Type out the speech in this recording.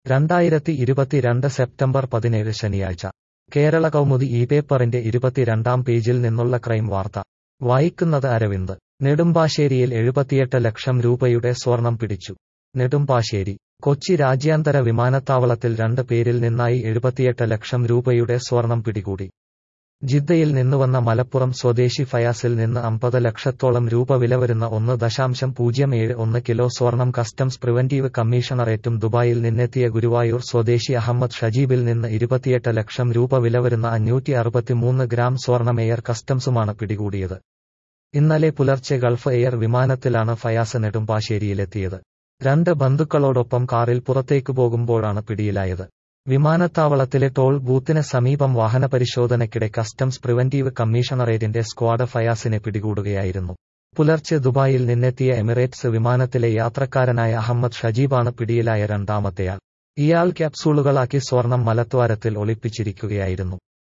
രണ്ടായിരത്തി ഇരുപത്തിരണ്ട് സെപ്റ്റംബർ പതിനേഴ് ശനിയാഴ്ച കേരള കൗമുദി ഈ പേപ്പറിന്റെ ഇരുപത്തിരണ്ടാം പേജിൽ നിന്നുള്ള ക്രൈം വാർത്ത വായിക്കുന്നത് അരവിന്ദ് നെടുമ്പാശ്ശേരിയിൽ എഴുപത്തിയെട്ട് ലക്ഷം രൂപയുടെ സ്വർണം പിടിച്ചു നെടുമ്പാശ്ശേരി കൊച്ചി രാജ്യാന്തര വിമാനത്താവളത്തിൽ രണ്ട് പേരിൽ നിന്നായി എഴുപത്തിയെട്ട് ലക്ഷം രൂപയുടെ സ്വർണം പിടികൂടി ജിദ്ദയിൽ നിന്നുവന്ന മലപ്പുറം സ്വദേശി ഫയാസിൽ നിന്ന് അമ്പത് ലക്ഷത്തോളം രൂപ വില വരുന്ന ഒന്ന് ദശാംശം പൂജ്യം ഏഴ് ഒന്ന് കിലോ സ്വർണം കസ്റ്റംസ് പ്രിവന്റീവ് കമ്മീഷണറേറ്റും ദുബായിൽ നിന്നെത്തിയ ഗുരുവായൂർ സ്വദേശി അഹമ്മദ് ഷജീബിൽ നിന്ന് ഇരുപത്തിയെട്ട് ലക്ഷം രൂപ വില വരുന്ന അഞ്ഞൂറ്റി അറുപത്തിമൂന്ന് ഗ്രാം സ്വർണം എയർ കസ്റ്റംസുമാണ് പിടികൂടിയത് ഇന്നലെ പുലർച്ചെ ഗൾഫ് എയർ വിമാനത്തിലാണ് ഫയാസ് നെടുമ്പാശ്ശേരിയിലെത്തിയത് രണ്ട് ബന്ധുക്കളോടൊപ്പം കാറിൽ പുറത്തേക്കു പോകുമ്പോഴാണ് പിടിയിലായത് വിമാനത്താവളത്തിലെ ടോൾ ബൂത്തിന് സമീപം വാഹനപരിശോധനയ്ക്കിടെ കസ്റ്റംസ് പ്രിവന്റീവ് കമ്മീഷണറേറ്റിന്റെ സ്ക്വാഡ് ഫയാസിനെ പിടികൂടുകയായിരുന്നു പുലർച്ചെ ദുബായിൽ നിന്നെത്തിയ എമിറേറ്റ്സ് വിമാനത്തിലെ യാത്രക്കാരനായ അഹമ്മദ് ഷജീബാണ് പിടിയിലായ രണ്ടാമത്തെയാൾ ഇയാൾ ക്യാപ്സൂളുകളാക്കി സ്വർണം മലദ്വാരത്തിൽ ഒളിപ്പിച്ചിരിക്കുകയായിരുന്നു